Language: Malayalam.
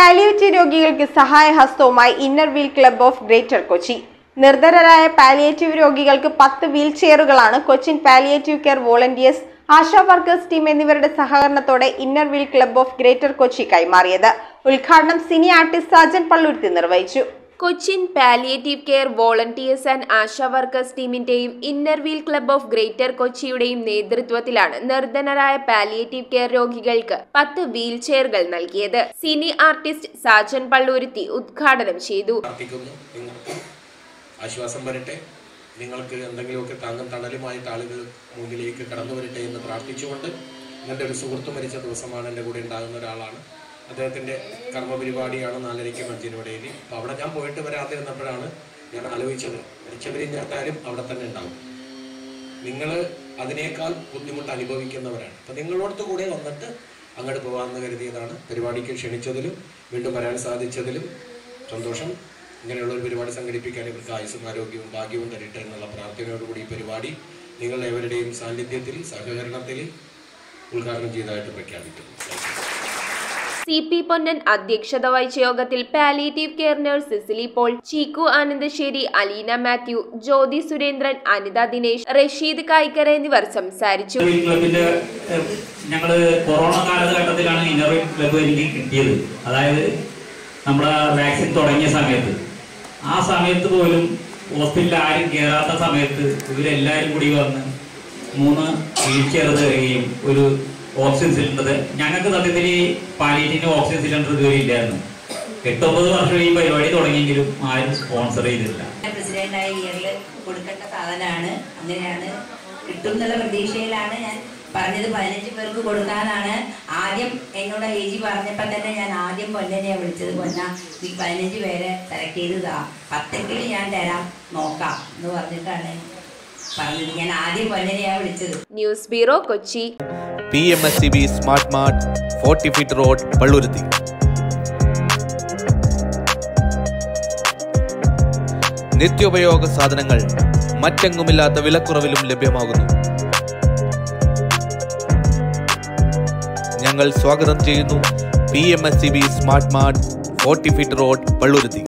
പാലിയേറ്റീവ് രോഗികൾക്ക് സഹായഹസ്തവുമായി inner wheel club of greater Kochi നിർധരരായ പാലിയേറ്റീവ് രോഗികൾക്ക് പത്ത് വീൽ ചെയറുകളാണ് Cochin palliative care volunteers Asha workers team എന്നിവരുടെ സഹകരണത്തോടെ inner wheel club of greater Kochi കൈമാറിയത് ഉദ്ഘാടനം സിനി ആർട്ടിസ്റ്റ് സാജൻ പള്ളുരുത്തി നിർവഹിച്ചു Cochin palliative care volunteers and Asha workers ടീമിന്റെയും inner wheel club of greater കൊച്ചിയുടെയും നേതൃത്വത്തിലാണ് നിർധനരായ പാലിയേറ്റീവ് കെയർ രോഗികൾക്ക് പത്ത് വീൽ ചെയറുകൾ നൽകിയത് സിനി ആർട്ടിസ്റ്റ് സാജൻ പള്ളൂരുത്തി ഉദ്ഘാടനം ചെയ്തു പ്രാർത്ഥിക്കുന്നു നിങ്ങൾക്ക് ആശ്വാസം വരട്ടെ നിങ്ങൾക്ക് എന്തെങ്കിലുമൊക്കെ താങ്ങും തണലുമായിട്ട് ആളുകൾ മുന്നിലേക്ക് കടന്നു വരട്ടെ എന്ന് പ്രാർത്ഥിച്ചുകൊണ്ട് എൻ്റെ ഒരു സുഹൃത്ത് മരിച്ച ദിവസമാണ് എൻ്റെ കൂടെ ഉണ്ടാകുന്ന ഒരാളാണ് അദ്ദേഹത്തിൻ്റെ കർമ്മപരിപാടിയാണ് നാലരയ്ക്ക് മഞ്ചിനോടയിൽ അപ്പോൾ അവിടെ ഞാൻ പോയിട്ട് വരാതിരുന്നപ്പോഴാണ് ഞാൻ ആലോചിച്ചത് മരിച്ചവരെ ഞാട്ടാലും അവിടെ തന്നെ ഉണ്ടാവും നിങ്ങൾ അതിനേക്കാൾ ബുദ്ധിമുട്ട് അനുഭവിക്കുന്നവരാണ് അപ്പം നിങ്ങളോടത്ത് കൂടെ വന്നിട്ട് അങ്ങോട്ട് പോകാമെന്ന് കരുതിയതാണ് പരിപാടിക്ക് ക്ഷണിച്ചതിലും വീണ്ടും വരാൻ സാധിച്ചതിലും സന്തോഷം ഇങ്ങനെയുള്ള ഒരു പരിപാടി സംഘടിപ്പിക്കാൻ ഇവർക്ക് ആയുസ്സും ആരോഗ്യവും ഭാഗ്യവും തരട്ടെ എന്നുള്ള പ്രാർത്ഥനയോടുകൂടി ഈ പരിപാടി നിങ്ങൾ ഏവരുടെയും സാന്നിധ്യത്തിൽ സഹകരണത്തിൽ ഉദ്ഘാടനം ചെയ്തതായിട്ട് പ്രഖ്യാപിക്കുന്നു സി പി പൊന്നൻ അധ്യക്ഷത വഹിച്ച യോഗത്തിൽ palliative care nurse Cecily Paul Cheeku Anandassery Aleena Mathew Jyothi Surendran Anitha Dinesh Rasheed Kayikkara എന്നിവർ സംസാരിച്ചു ഇന്നർവീൽ ക്ലബിന്റെ ഏഹ്, ഞങ്ങള് കൊറോണ കാലഘട്ടത്തിലാണ് ഇന്നർവീൽ ക്ലബ്ബ് എനിക്ക് കിട്ടിയത് അതായത് നമ്മുടെ വാക്സിൻ തുടങ്ങിയ സമയത്ത് ആ സമയത്ത് പോലും ഹോസ്പിറ്റലിൽ ആരും കയറാത്ത സമയത്ത് ഇവരെല്ലാവരും കൂടി വന്ന് മൂന്ന് വീൽ ചെയർ തരികയും ഒരു ഓക്സിജൻ സിലിണ്ടർ ഞങ്ങൾക്ക് സത്യത്തിൽ ഈ പാലിയേറ്റിന്റെ ഓക്സിജൻ സിലിണ്ടർ ഇതുവരെ ഇല്ലായിരുന്നു എട്ടൊമ്പത് വർഷം ഈ പരിപാടി തുടങ്ങിയെങ്കിലും ആരും സ്പോൺസർ ചെയ്തിട്ടില്ല പ്രസിഡന്റായ ഇയറിൽ കൊടുക്കേണ്ട സാധനമാണ് അങ്ങനെയാണ് കിട്ടും എന്നുള്ള പ്രതീക്ഷയിലാണ് ഞാൻ പറഞ്ഞത് പതിനഞ്ച് പേർക്ക് കൊടുക്കാനാണ് ആദ്യം എന്നോട് ഏജി പറഞ്ഞപ്പോൾ തന്നെ ഞാൻ ആദ്യം പൊന്നനെയാണ് വിളിച്ചത് പൊന്ന നീ പതിനഞ്ച് പേരെ സെലക്ട് ചെയ്ത് താ പത്തെങ്കിലും ഞാൻ തരാം നോക്കാം എന്ന് പറഞ്ഞിട്ടാണ് പറഞ്ഞത് ഞാൻ ആദ്യം പൊന്നനെയാണ് വിളിച്ചത് news bureau Kochi P M S C B smart mart forty feet road Palluruthy നിത്യോപയോഗ സാധനങ്ങൾ മറ്റെങ്ങുമില്ലാത്ത വിലക്കുറവിലും ലഭ്യമാകുന്നു ഞങ്ങൾ സ്വാഗതം ചെയ്യുന്നു P M S C B smart mart forty feet road Palluruthy